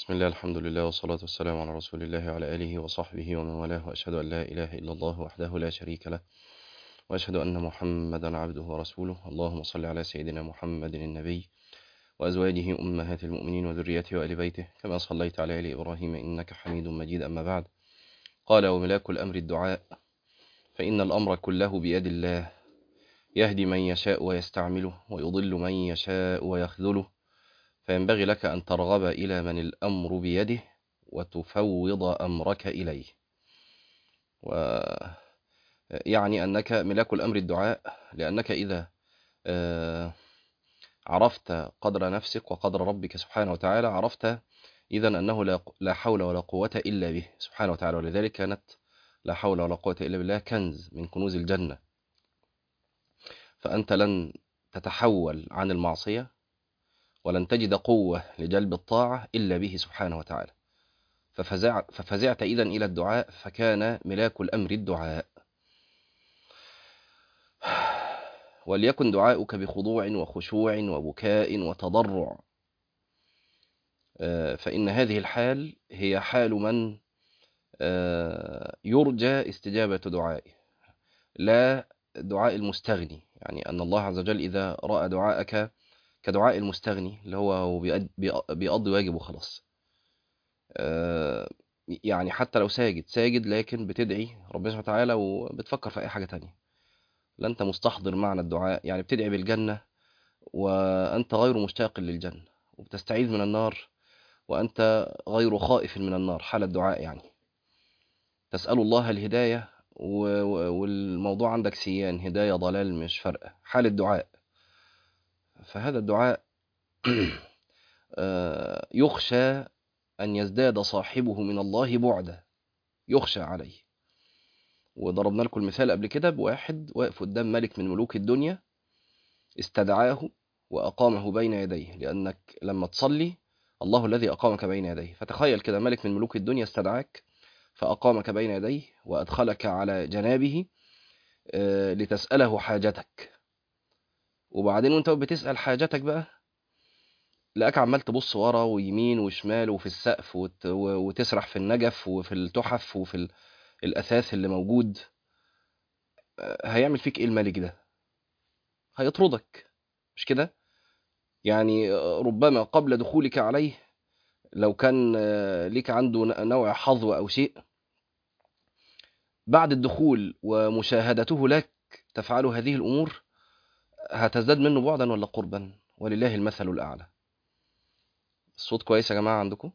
بسم الله الحمد لله والصلاة والسلام على رسول الله وعلى آله وصحبه ومن والاه وأشهد أن لا إله إلا الله وحده لا شريك له وأشهد أن محمدا عبده ورسوله اللهم صل على سيدنا محمد النبي وأزواجه أمهات المؤمنين وذريته وآل بيته كما صليت على آل إبراهيم إنك حميد مجيد أما بعد قال وملاك الأمر الدعاء فإن الأمر كله بيد الله يهدي من يشاء ويستعمله ويضل من يشاء ويخذله فينبغي لك أن ترغب إلى من الأمر بيده وتفوض أمرك إليه و يعني أنك ملاك الأمر الدعاء لأنك إذا عرفت قدر نفسك وقدر ربك سبحانه وتعالى عرفت إذا أنه لا حول ولا قوة إلا به سبحانه وتعالى ولذلك كانت لا حول ولا قوة إلا بالله كنز من كنوز الجنة فأنت لن تتحول عن المعصية ولن تجد قوة لجلب الطاعة إلا به سبحانه وتعالى ففزع ففزعت إذا إلى الدعاء فكان ملاك الأمر الدعاء وليكن دعاؤك بخضوع وخشوع وبكاء وتضرع فإن هذه الحال هي حال من يرجى استجابة دعائه لا دعاء المستغني يعني أن الله عز وجل إذا رأى دعاءك كدعاء المستغني اللي هو بيقضي واجبه خلاص يعني حتى لو ساجد ساجد لكن بتدعي ربنا سبحانه وتعالى وبتفكر في أي حاجة تانية لا أنت مستحضر معنى الدعاء يعني بتدعي بالجنة وأنت غير مشتاق للجنة وبتستعيذ من النار وأنت غير خائف من النار حال الدعاء يعني تسأل الله الهداية والموضوع عندك سيان هداية ضلال مش فارقة حال الدعاء فهذا الدعاء يخشى أن يزداد صاحبه من الله بعدا يخشى عليه وضربنا لكم المثال قبل كده بواحد واقف قدام ملك من ملوك الدنيا استدعاه وأقامه بين يديه لأنك لما تصلي الله الذي أقامك بين يديه فتخيل كده ملك من ملوك الدنيا استدعاك فأقامك بين يديه وأدخلك على جنابه لتسأله حاجتك وبعدين وانت بتسأل حاجتك بقى لقاك عمال تبص ورا ويمين وشمال وفي السقف وت... وتسرح في النجف وفي التحف وفي الأثاث اللي موجود هيعمل فيك ايه الملك ده هيطردك مش كده يعني ربما قبل دخولك عليه لو كان ليك عنده نوع حظو أو شيء بعد الدخول ومشاهدته لك تفعل هذه الأمور هتزداد منه بعدا ولا قربا ولله المثل الأعلى الصوت كويس يا جماعة عندكم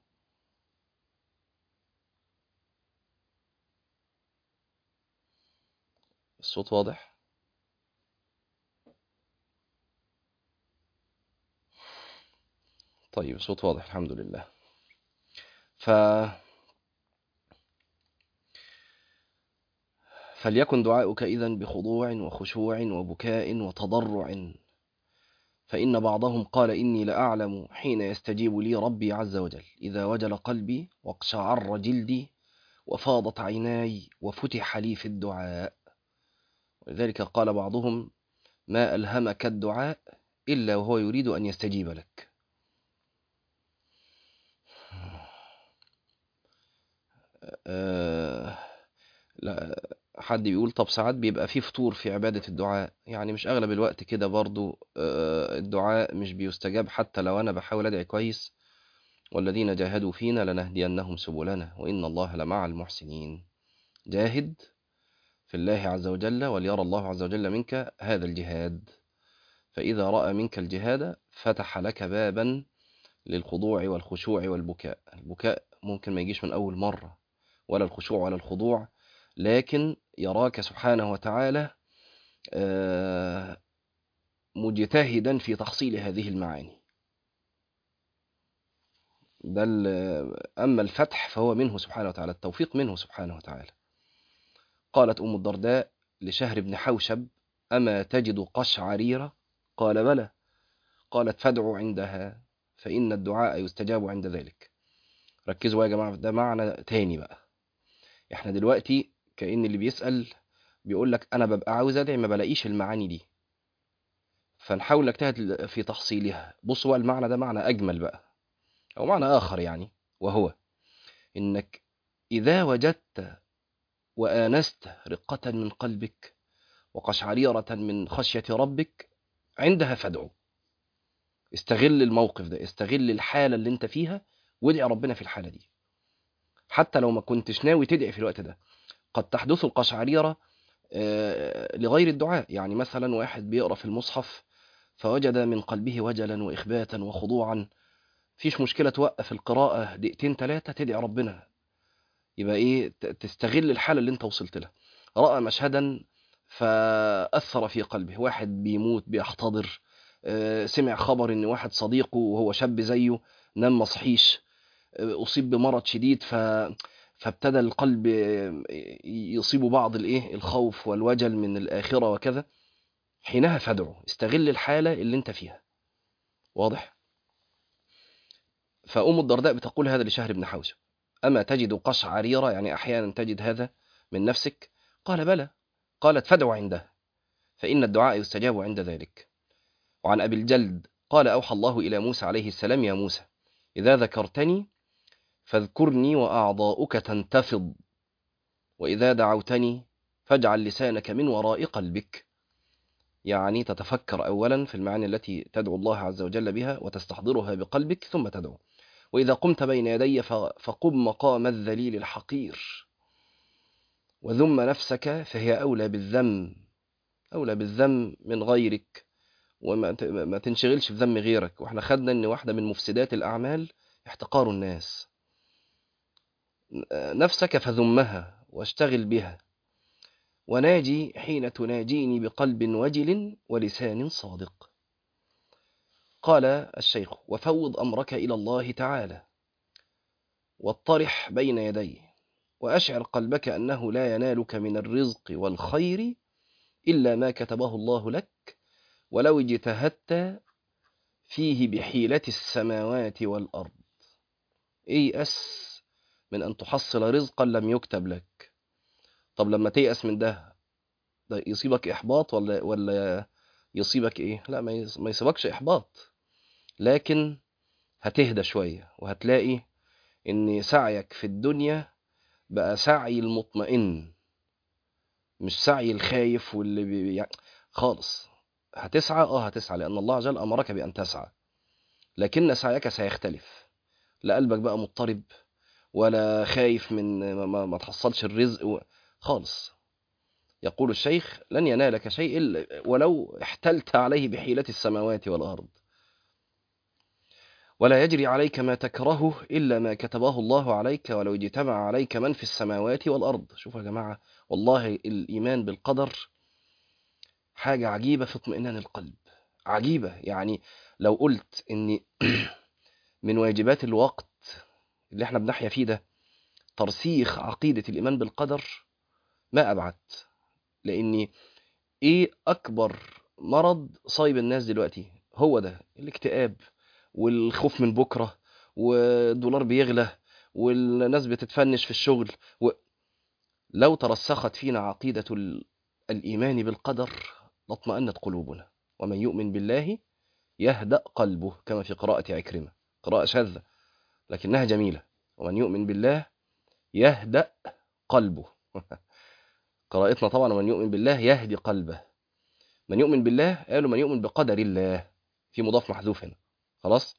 الصوت واضح طيب الصوت واضح الحمد لله ف فليكن دعاؤك إذا بخضوع وخشوع وبكاء وتضرع فإن بعضهم قال إني لأعلم حين يستجيب لي ربي عز وجل إذا وجل قلبي واقشعر جلدي وفاضت عيناي وفتح لي في الدعاء ولذلك قال بعضهم ما ألهمك الدعاء إلا وهو يريد أن يستجيب لك أه لا حد بيقول طب ساعات بيبقى فيه فطور في عبادة الدعاء يعني مش أغلب الوقت كده برضو الدعاء مش بيستجاب حتى لو أنا بحاول أدعي كويس والذين جاهدوا فينا لنهدينهم سبلنا وإن الله لمع المحسنين جاهد في الله عز وجل وليرى الله عز وجل منك هذا الجهاد فإذا رأى منك الجهاد فتح لك بابا للخضوع والخشوع والبكاء البكاء ممكن ما يجيش من أول مرة ولا الخشوع ولا الخضوع لكن يراك سبحانه وتعالى مجتهدا في تحصيل هذه المعاني ده أما الفتح فهو منه سبحانه وتعالى التوفيق منه سبحانه وتعالى قالت أم الدرداء لشهر بن حوشب أما تجد قشعريرة قال بلى قالت فادعوا عندها فإن الدعاء يستجاب عند ذلك ركزوا يا جماعة ده معنى تاني بقى احنا دلوقتي كأن اللي بيسأل بيقول لك أنا ببقى عاوز أدعي ما بلاقيش المعاني دي فنحاول نجتهد في تحصيلها بصوا بقى المعنى ده معنى أجمل بقى أو معنى آخر يعني وهو إنك إذا وجدت وآنست رقة من قلبك وقشعريرة من خشية ربك عندها فادعو استغل الموقف ده استغل الحالة اللي انت فيها وادعي ربنا في الحالة دي حتى لو ما كنتش ناوي تدعي في الوقت ده قد تحدث القشعريرة آه، لغير الدعاء يعني مثلا واحد بيقرأ في المصحف فوجد من قلبه وجلا وإخباتا وخضوعا فيش مشكلة توقف القراءة دقيقتين ثلاثة تدعي ربنا يبقى إيه ت- تستغل الحالة اللي أنت وصلت لها رأى مشهدا فأثر في قلبه واحد بيموت بيحتضر آه، سمع خبر إن واحد صديقه وهو شاب زيه نام مصحيش آه، أصيب بمرض شديد ف فابتدى القلب آه، يصيب بعض الايه الخوف والوجل من الآخرة وكذا حينها فادعو استغل الحالة اللي انت فيها واضح فأم الدرداء بتقول هذا لشهر بن حوشب أما تجد قشعريرة يعني أحيانا تجد هذا من نفسك قال بلى قالت فادعو عنده فإن الدعاء يستجاب عند ذلك وعن أبي الجلد قال أوحى الله إلى موسى عليه السلام يا موسى إذا ذكرتني فاذكرني وأعضاؤك تنتفض وإذا دعوتني فاجعل لسانك من وراء قلبك يعني تتفكر أولا في المعاني التي تدعو الله عز وجل بها وتستحضرها بقلبك ثم تدعو وإذا قمت بين يدي ف- فقم مقام الذليل الحقير وذم نفسك فهي أولى بالذم أولى بالذم من غيرك وما ت- ما تنشغلش في ذم غيرك واحنا خدنا ان واحدة من مفسدات الأعمال احتقار الناس نفسك فذمها واشتغل بها وناجي حين تناجيني بقلب وجل ولسان صادق قال الشيخ وفوض أمرك إلى الله تعالى واطرح بين يديه وأشعر قلبك أنه لا ينالك من الرزق والخير إلا ما كتبه الله لك ولو اجتهدت فيه بحيلة السماوات والأرض ايأس من أن تحصل رزقا لم يكتب لك طب لما تيأس من ده ده يصيبك إحباط ولا ولا يصيبك إيه؟ لا ما يص- ما يصيبكش إحباط لكن هتهدى شوية وهتلاقي إن سعيك في الدنيا بقى سعي المطمئن مش سعي الخايف واللي بي... يعني خالص هتسعى اه هتسعى لأن الله عز وجل أمرك بأن تسعى لكن سعيك سيختلف لا قلبك بقى مضطرب ولا خايف من ما, ما, ما تحصلش الرزق و... خالص يقول الشيخ لن ينالك شيء إلا ولو احتلت عليه بحيلة السماوات والأرض ولا يجري عليك ما تكرهه إلا ما كتبه الله عليك ولو اجتمع عليك من في السماوات والأرض شوفوا يا جماعة والله الإيمان بالقدر حاجة عجيبة في اطمئنان القلب عجيبة يعني لو قلت إن من واجبات الوقت اللي احنا بنحيا فيه ده ترسيخ عقيدة الإيمان بالقدر ما أبعد لأن إيه أكبر مرض صايب الناس دلوقتي هو ده الاكتئاب والخوف من بكرة والدولار بيغلى والناس بتتفنش في الشغل و... لو ترسخت فينا عقيدة ال- الإيمان بالقدر لاطمأنت قلوبنا ومن يؤمن بالله يهدأ قلبه كما في قراءة عكرمة قراءة شاذة لكنها جميلة ومن يؤمن بالله يهدأ قلبه قراءتنا طبعا ومن يؤمن بالله يهدي قلبه من يؤمن بالله قالوا من يؤمن بقدر الله في مضاف محذوف هنا خلاص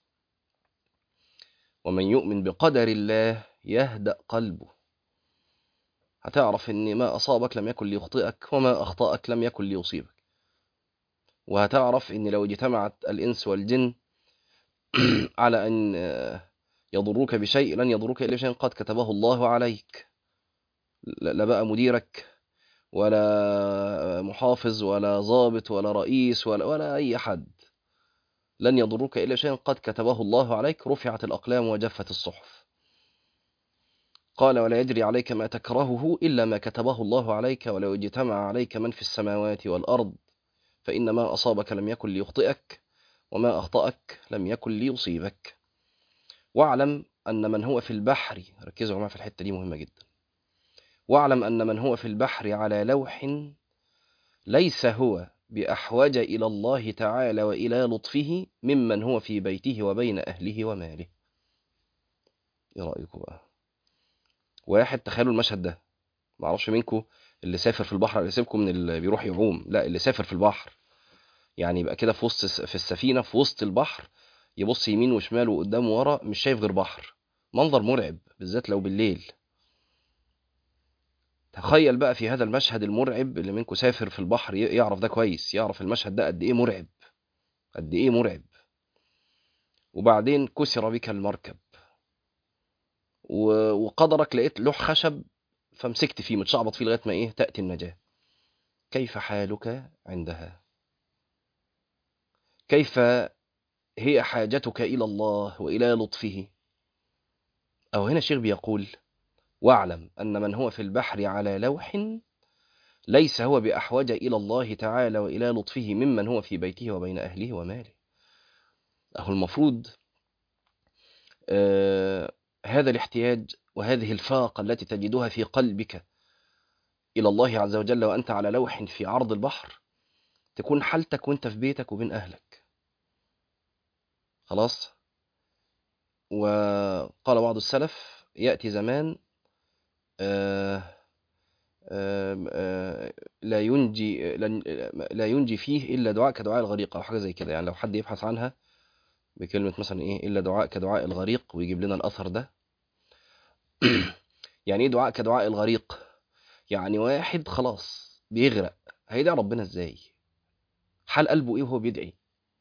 ومن يؤمن بقدر الله يهدأ قلبه هتعرف ان ما اصابك لم يكن ليخطئك وما اخطأك لم يكن ليصيبك وهتعرف ان لو اجتمعت الانس والجن على ان يضروك بشيء لن يضروك الا بشيء قد كتبه الله عليك لا لا بقى مديرك ولا محافظ ولا ضابط ولا رئيس ولا ولا اي حد لن يضروك الا شيء قد كتبه الله عليك رفعت الاقلام وجفت الصحف قال ولا يجري عليك ما تكرهه إلا ما كتبه الله عليك ولو اجتمع عليك من في السماوات والأرض فإن ما أصابك لم يكن ليخطئك وما أخطأك لم يكن ليصيبك واعلم أن من هو في البحر ركزوا معايا في الحتة دي مهمة جدا واعلم أن من هو في البحر على لوح ليس هو بأحوج إلى الله تعالى وإلى لطفه ممن هو في بيته وبين أهله وماله ايه رايكم بقى واحد تخيلوا المشهد ده ما اعرفش منكم اللي سافر في البحر اللي سيبكم من اللي بيروح يعوم لا اللي سافر في البحر يعني يبقى كده في وسط في السفينه في وسط البحر يبص يمين وشمال وقدام وورا مش شايف غير بحر منظر مرعب بالذات لو بالليل تخيل بقى في هذا المشهد المرعب اللي منكم سافر في البحر ي- يعرف ده كويس يعرف المشهد ده قد ايه مرعب قد ايه مرعب وبعدين كسر بك المركب و- وقدرك لقيت لوح خشب فمسكت فيه متشعبط فيه لغايه ما ايه تاتي النجاه كيف حالك عندها كيف هي حاجتك الى الله والى لطفه او هنا الشيخ بيقول واعلم ان من هو في البحر على لوح ليس هو باحوج الى الله تعالى والى لطفه ممن هو في بيته وبين اهله وماله اهو المفروض آه هذا الاحتياج وهذه الفاقه التي تجدها في قلبك الى الله عز وجل وانت على لوح في عرض البحر تكون حالتك وانت في بيتك وبين اهلك خلاص وقال بعض السلف ياتي زمان آه آه آه لا ينجي لن- لا ينجي فيه الا دعاء كدعاء الغريق او حاجه زي كده يعني لو حد يبحث عنها بكلمه مثلا ايه الا دعاء كدعاء الغريق ويجيب لنا الاثر ده يعني ايه دعاء كدعاء الغريق يعني واحد خلاص بيغرق هيدعي ربنا ازاي حال قلبه ايه وهو بيدعي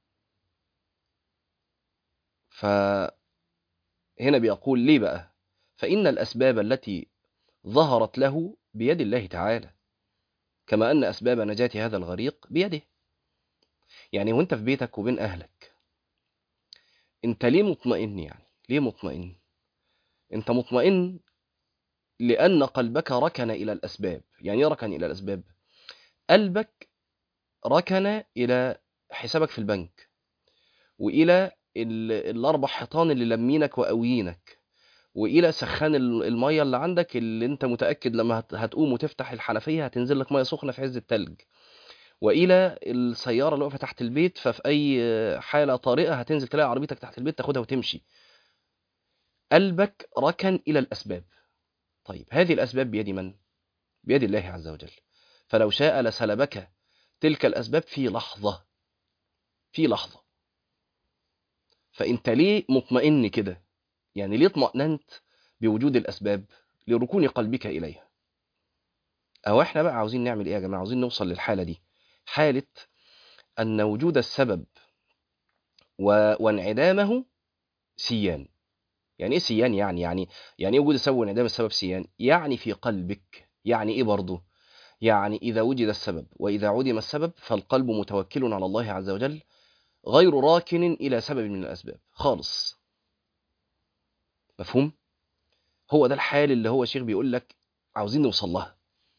فهنا بيقول ليه بقى فإن الأسباب التي ظهرت له بيد الله تعالى كما أن أسباب نجاة هذا الغريق بيده يعني وانت في بيتك وبين أهلك انت ليه مطمئن يعني ليه مطمئن انت مطمئن لأن قلبك ركن إلى الأسباب يعني ايه ركن إلى الأسباب قلبك ركن إلى حسابك في البنك وإلى ال- الأربع حيطان اللي لمينك وقاويينك والى سخان ال- الميه اللي عندك اللي انت متاكد لما هت- هتقوم وتفتح الحنفيه هتنزل لك ميه سخنه في عز التلج والى السياره اللي واقفه تحت البيت ففي اي حاله طارئه هتنزل تلاقي عربيتك تحت البيت تاخدها وتمشي قلبك ركن الى الاسباب طيب هذه الاسباب بيد من بيد الله عز وجل فلو شاء لسلبك تلك الاسباب في لحظه في لحظه فانت ليه مطمئن كده يعني ليه اطمأننت بوجود الأسباب لركون قلبك إليها أو إحنا بقى عاوزين نعمل إيه يا جماعة عاوزين نوصل للحالة دي حالة أن وجود السبب و... وانعدامه سيان يعني إيه سيان يعني يعني يعني إيه وجود السبب وانعدام السبب سيان يعني في قلبك يعني إيه برضه يعني إذا وجد السبب وإذا عدم السبب فالقلب متوكل على الله عز وجل غير راكن إلى سبب من الأسباب خالص مفهوم؟ هو ده الحال اللي هو الشيخ بيقول لك عاوزين نوصل لها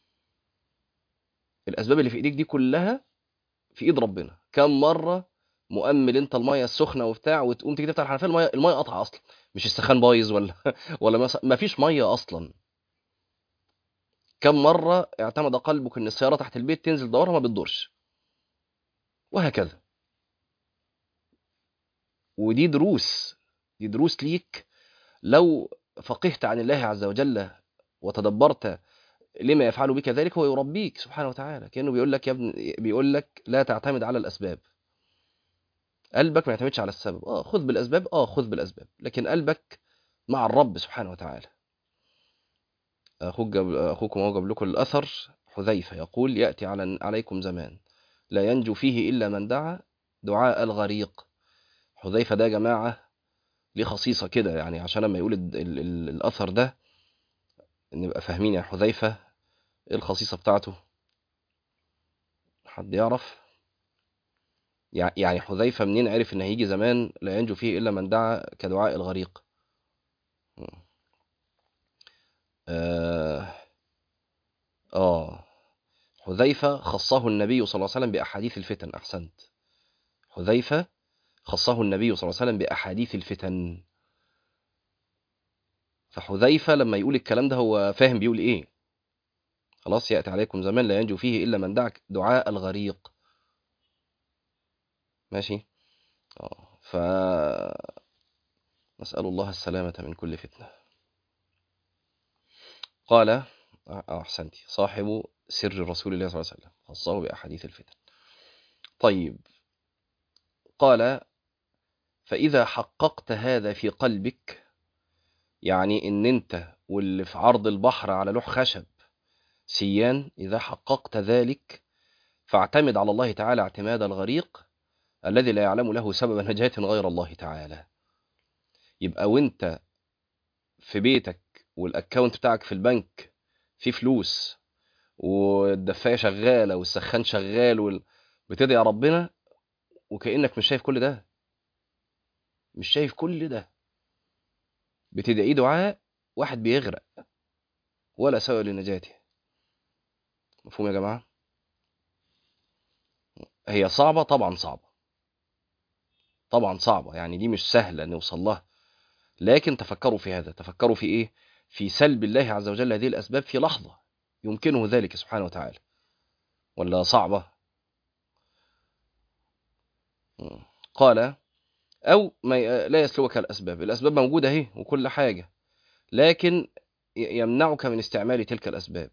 الاسباب اللي في ايديك دي كلها في ايد ربنا كم مره مؤمل انت الميه السخنه وبتاع وتقوم تيجي تفتح الحنفيه الميه الميه قطعه اصلا مش السخان بايظ ولا ولا مثلا ما فيش ميه اصلا كم مره اعتمد قلبك ان السياره تحت البيت تنزل دورها ما بتدورش وهكذا ودي دروس دي دروس ليك لو فقهت عن الله عز وجل وتدبرت لما يفعل بك ذلك هو يربيك سبحانه وتعالى كأنه بيقول لك يا ابن بيقول لك لا تعتمد على الأسباب قلبك ما يعتمدش على السبب اه خذ بالأسباب اه خذ بالأسباب لكن قلبك مع الرب سبحانه وتعالى أخوك جاب أخوكم هو جاب لكم الأثر حذيفة يقول يأتي على عليكم زمان لا ينجو فيه إلا من دعا دعاء الغريق حذيفة ده يا جماعة ليه خصيصة كده يعني عشان لما يقول ال ال ال الأثر ده نبقى فاهمين يا حذيفة ايه الخصيصة بتاعته حد يعرف يع- يعني حذيفة منين عرف ان هيجي زمان لا ينجو فيه الا من دعا كدعاء الغريق آه, اه حذيفة خصه النبي صلى الله عليه وسلم بأحاديث الفتن أحسنت حذيفة خصه النبي صلى الله عليه وسلم بأحاديث الفتن فحذيفة لما يقول الكلام ده هو فاهم بيقول ايه خلاص يأتي عليكم زمان لا ينجو فيه إلا من دعا دعاء الغريق ماشي اه ف نسأل الله السلامة من كل فتنة قال آه، أحسنتي صاحب سر رسول الله صلى الله عليه وسلم خصه بأحاديث الفتن طيب قال فإذا حققت هذا في قلبك يعني إن أنت واللي في عرض البحر على لوح خشب سيان إذا حققت ذلك فاعتمد على الله تعالى اعتماد الغريق الذي لا يعلم له سبب نجاة غير الله تعالى يبقى وانت في بيتك والاكونت بتاعك في البنك فيه فلوس والدفايه شغاله والسخان شغال وال... بتدعي ربنا وكانك مش شايف كل ده مش شايف كل ده بتدعي دعاء واحد بيغرق ولا سبب لنجاته مفهوم يا جماعه هي صعبه طبعا صعبه طبعا صعبه يعني دي مش سهله نوصل لها لكن تفكروا في هذا تفكروا في ايه في سلب الله عز وجل هذه الاسباب في لحظه يمكنه ذلك سبحانه وتعالى ولا صعبه قال او ما لا يسلبك الاسباب الاسباب موجوده اهي وكل حاجه لكن يمنعك من استعمال تلك الاسباب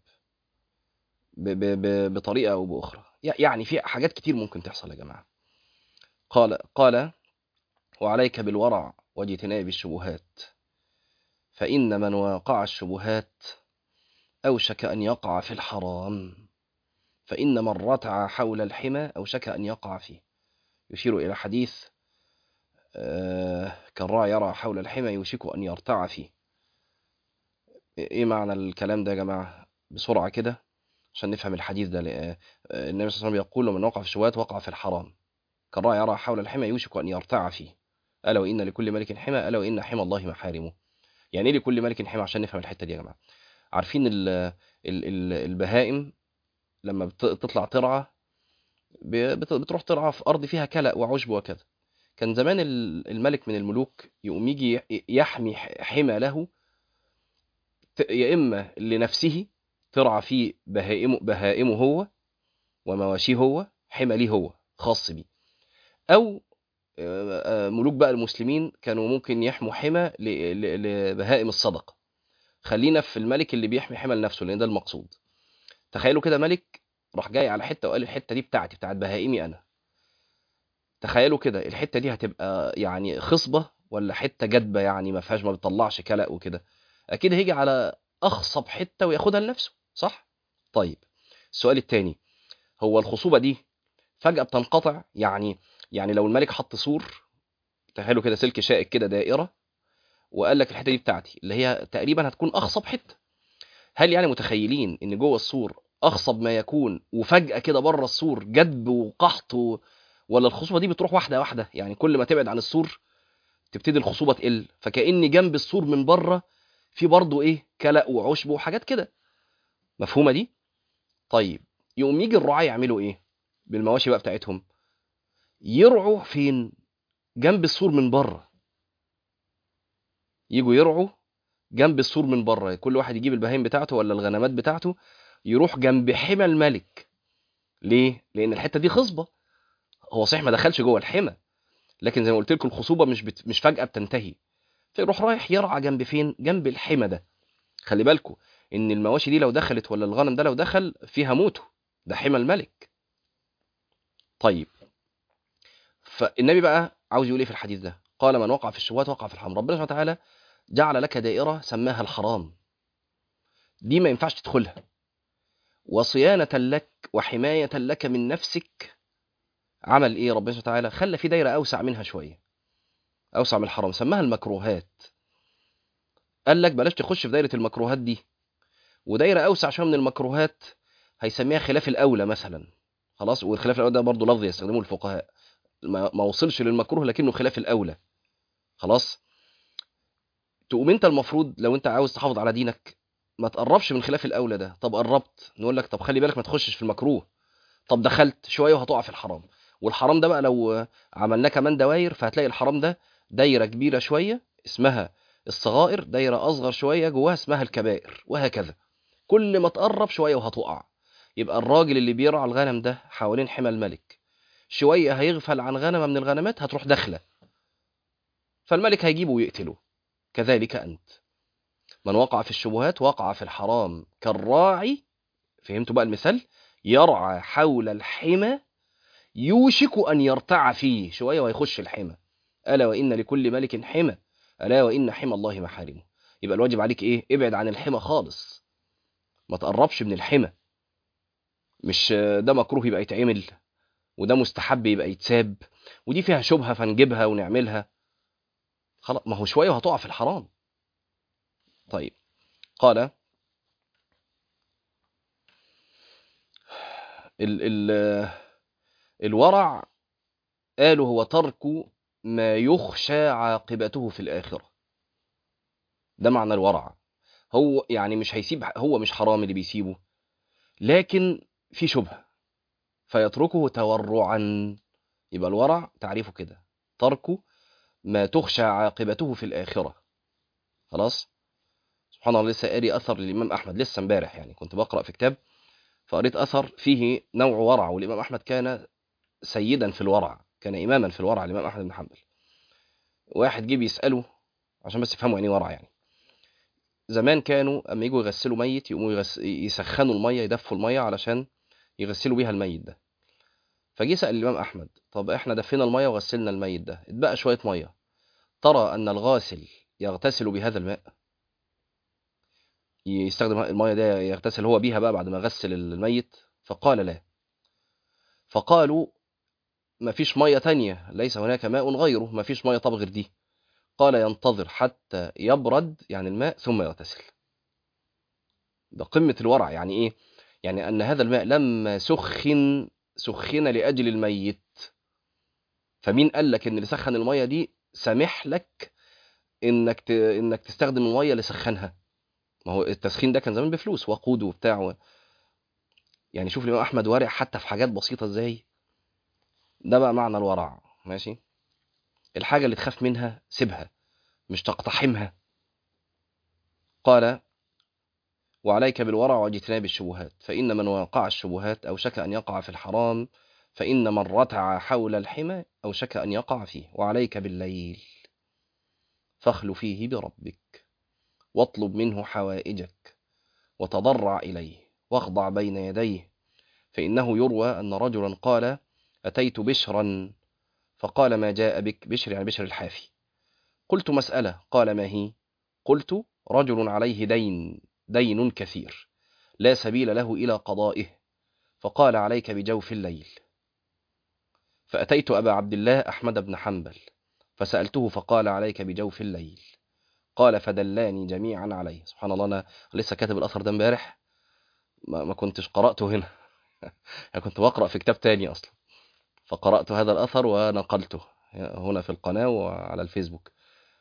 ب ب ب بطريقه او باخرى يعني في حاجات كتير ممكن تحصل يا جماعه قال قال وعليك بالورع واجتناب الشبهات فإن من واقع الشبهات أوشك أن يقع في الحرام فإن من رتع حول الحمى أوشك أن يقع فيه يشير إلى حديث آه كالراعي يرى حول الحمى يوشك أن يرتع فيه إيه معنى الكلام ده يا جماعة بسرعة كده عشان نفهم الحديث ده النبي صلى الله عليه وسلم يقول من وقع في الشبهات وقع في الحرام كالراعي يرى حول الحمى يوشك أن يرتع فيه ألا وإن لكل ملك حمى ألا وإن حمى الله محارمه يعني إيه لكل ملك حمى عشان نفهم الحتة دي يا جماعة عارفين ال ال ال البهائم لما بتطلع ترعى بتروح ترعى في أرض فيها كلأ وعشب وكذا كان زمان الملك من الملوك يقوم يجي يحمي حمى له يا إما لنفسه ترعى فيه بهائمه, بهائمه هو ومواشيه هو حمى ليه هو خاص بيه أو ملوك بقى المسلمين كانوا ممكن يحموا حمى لبهائم الصدقة خلينا في الملك اللي بيحمي حمى لنفسه لان ده المقصود تخيلوا كده ملك راح جاي على حته وقال الحته دي بتاعتي بتاعت بهائمي انا تخيلوا كده الحته دي هتبقى يعني خصبه ولا حته جدبه يعني ما فيهاش ما بتطلعش كلأ وكده اكيد هيجي على اخصب حته وياخدها لنفسه صح طيب السؤال الثاني هو الخصوبه دي فجاه بتنقطع يعني يعني لو الملك حط سور تخيلوا كده سلك شائك كده دائره وقال لك الحته دي بتاعتي اللي هي تقريبا هتكون اخصب حته هل يعني متخيلين ان جوه السور اخصب ما يكون وفجاه كده بره السور جدب وقحط و... ولا الخصوبه دي بتروح واحده واحده يعني كل ما تبعد عن السور تبتدي الخصوبه تقل فكأن جنب السور من بره في برضه ايه كلأ وعشب وحاجات كده مفهومه دي طيب يقوم يجي الرعاة يعملوا ايه بالمواشي بقى بتاعتهم يرعوا فين جنب السور من بره يجوا يرعوا جنب السور من بره كل واحد يجيب البهايم بتاعته ولا الغنمات بتاعته يروح جنب حمى الملك ليه لان الحته دي خصبه هو صحيح ما دخلش جوه الحمى لكن زي ما قلت لكم الخصوبه مش بت... مش فجاه بتنتهي فيروح رايح يرعى جنب فين جنب الحمى ده خلي بالكم ان المواشي دي لو دخلت ولا الغنم ده لو دخل فيها موته ده حمى الملك طيب فالنبي بقى عاوز يقول ايه في الحديث ده قال من وقع في الشبهات وقع في الحرام ربنا سبحانه وتعالى جعل لك دائرة سماها الحرام دي ما ينفعش تدخلها وصيانة لك وحماية لك من نفسك عمل ايه ربنا سبحانه وتعالى خلى في دايرة أوسع منها شوية أوسع من الحرام سماها المكروهات قال لك بلاش تخش في دايرة المكروهات دي ودايرة أوسع شوية من المكروهات هيسميها خلاف الأولى مثلا خلاص والخلاف الأولى ده برضه لفظ يستخدمه الفقهاء ما وصلش للمكروه لكنه خلاف الأولى خلاص تقوم انت المفروض لو انت عاوز تحافظ على دينك ما تقربش من خلاف الاولى ده طب قربت نقول لك طب خلي بالك ما تخشش في المكروه طب دخلت شويه وهتقع في الحرام والحرام ده بقى لو عملناه كمان دواير فهتلاقي الحرام ده دايره كبيره شويه اسمها الصغائر دايره اصغر شويه جواها اسمها الكبائر وهكذا كل ما تقرب شويه وهتقع يبقى الراجل اللي بيرعى الغنم ده حوالين حمى الملك شويه هيغفل عن غنمه من الغنمات هتروح داخله فالملك هيجيبه ويقتله كذلك أنت من وقع في الشبهات وقع في الحرام كالراعي فهمتوا بقى المثال يرعى حول الحمى يوشك أن يرتع فيه شوية ويخش الحمى ألا وإن لكل ملك حمى ألا وإن حمى الله محارمه يبقى الواجب عليك إيه ابعد عن الحمى خالص ما تقربش من الحمى مش ده مكروه يبقى يتعمل وده مستحب يبقى يتساب ودي فيها شبهة فنجيبها ونعملها خلاص ما هو شوية وهتقع في الحرام طيب قال ال ال الورع قالوا هو ترك ما يخشى عاقبته في الآخرة ده معنى الورع هو يعني مش هيسيب هو مش حرام اللي بيسيبه لكن في شبهة فيتركه تورعا يبقى الورع تعريفه كده ترك ما تخشى عاقبته في الآخرة خلاص سبحان الله لسه قاري أثر للإمام أحمد لسه امبارح يعني كنت بقرأ في كتاب فقريت أثر فيه نوع ورع والإمام أحمد كان سيدا في الورع كان إماما في الورع الإمام أحمد بن حنبل واحد جه بيسأله عشان بس يفهموا يعني إيه ورع يعني زمان كانوا اما يجوا يغسلوا ميت يقوموا يغس... يسخنوا الميه يدفوا الميه علشان يغسلوا بيها الميت ده فجه سأل الإمام أحمد طب إحنا دفينا الميه وغسلنا الميت ده اتبقى شوية ميه ترى أن الغاسل يغتسل بهذا الماء يستخدم الميه ده يغتسل هو بيها بقى بعد ما غسل الميت فقال لا فقالوا ما فيش ميه تانية ليس هناك ماء غيره ما فيش ميه طب غير دي قال ينتظر حتى يبرد يعني الماء ثم يغتسل ده قمة الورع يعني ايه يعني ان هذا الماء لما سخن سخن لاجل الميت فمين قال لك ان اللي سخن الميه دي سامح لك انك ت... انك تستخدم الميه اللي سخنها ما هو التسخين ده كان زمان بفلوس وقود وبتاع و... يعني شوف الامام احمد ورع حتى في حاجات بسيطه ازاي ده بقى معنى الورع ماشي الحاجة اللي تخاف منها سيبها مش تقتحمها قال وعليك بالورع واجتناب الشبهات فإن من وقع الشبهات أو شك أن يقع في الحرام فإن من رتع حول الحمى أو شك أن يقع فيه وعليك بالليل فاخل فيه بربك واطلب منه حوائجك وتضرع إليه واخضع بين يديه فإنه يروى أن رجلا قال أتيت بشرا فقال ما جاء بك بشر يعني بشر الحافي قلت مسألة قال ما هي قلت رجل عليه دين دين كثير لا سبيل له إلى قضائه فقال عليك بجوف الليل فأتيت أبا عبد الله أحمد بن حنبل فسألته فقال عليك بجوف الليل قال فدلاني جميعا عليه سبحان الله أنا لسه كاتب الأثر ده امبارح ما, ما كنتش قرأته هنا يعني كنت بقرأ في كتاب تاني أصلا فقرأت هذا الأثر ونقلته هنا في القناة وعلى الفيسبوك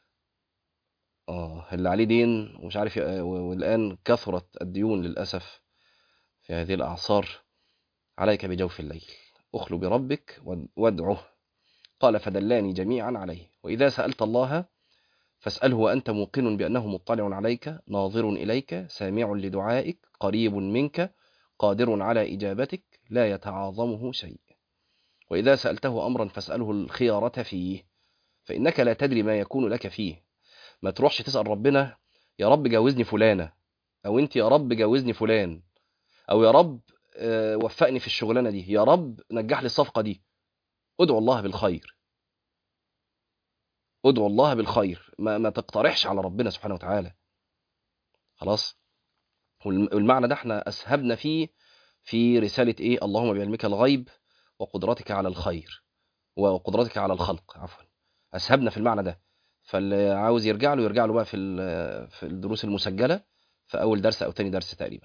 آه اللي عليه دين ومش عارف والآن كثرت الديون للأسف في هذه الأعصار عليك بجوف الليل أخلو بربك وادعه قال فدلاني جميعا عليه وإذا سألت الله فاسأله وأنت موقن بأنه مطلع عليك ناظر إليك سامع لدعائك قريب منك قادر على إجابتك لا يتعاظمه شيء وإذا سألته أمرا فاسأله الخيارة فيه فإنك لا تدري ما يكون لك فيه ما تروحش تسأل ربنا يا رب جوزني فلانة أو أنت يا رب جوزني فلان أو يا رب وفقني في الشغلانة دي يا رب نجح لي الصفقة دي ادعو الله بالخير ادعو الله بالخير ما, ما تقترحش على ربنا سبحانه وتعالى خلاص والمعنى ده احنا أسهبنا فيه في رسالة ايه اللهم بعلمك الغيب وقدرتك على الخير وقدرتك على الخلق عفوا أسهبنا في المعنى ده فاللي عاوز يرجع له يرجع له بقى في في الدروس المسجلة في أول درس أو تاني درس تقريبا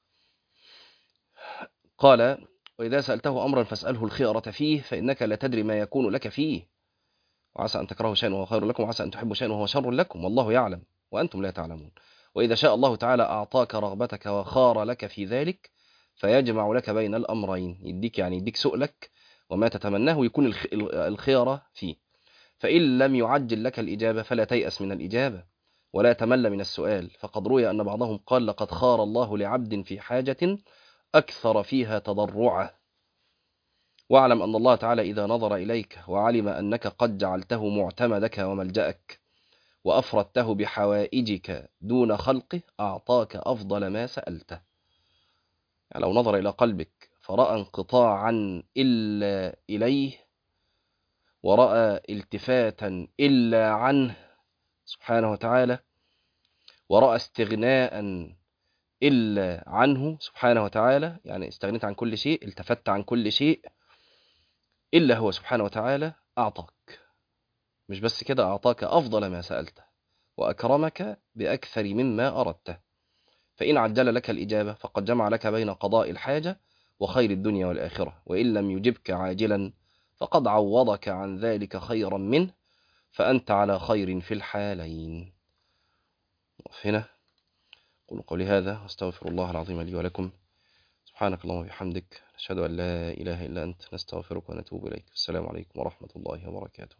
قال وإذا سألته أمرا فاسأله الخيرة فيه فإنك لا تدري ما يكون لك فيه وعسى أن تكرهوا شيئا وهو خير لكم وعسى أن تحبوا شيئا وهو شر لكم والله يعلم وأنتم لا تعلمون وإذا شاء الله تعالى أعطاك رغبتك وخار لك في ذلك فيجمع لك بين الأمرين يديك يعني يديك سؤلك وما تتمناه ويكون الخيرة فيه فإن لم يعجل لك الإجابة فلا تيأس من الإجابة ولا تمل من السؤال فقد روي أن بعضهم قال لقد خار الله لعبد في حاجة أكثر فيها تضرعه واعلم أن الله تعالى إذا نظر إليك وعلم أنك قد جعلته معتمدك وملجأك وأفردته بحوائجك دون خلقه أعطاك أفضل ما سألته يعني لو نظر إلى قلبك فرأى انقطاعا إلا إليه ورأى التفاتا إلا عنه سبحانه وتعالى ورأى استغناء إلا عنه سبحانه وتعالى يعني استغنيت عن كل شيء التفت عن كل شيء إلا هو سبحانه وتعالى أعطاك مش بس كده أعطاك أفضل ما سألته وأكرمك بأكثر مما أردته فإن عجل لك الإجابة فقد جمع لك بين قضاء الحاجة وخير الدنيا والآخرة وإن لم يجبك عاجلا فقد عوضك عن ذلك خيرا منه فأنت على خير في الحالين هنا قل قولي هذا واستغفر الله العظيم لي ولكم سبحانك اللهم وبحمدك نشهد أن لا إله إلا أنت نستغفرك ونتوب إليك السلام عليكم ورحمة الله وبركاته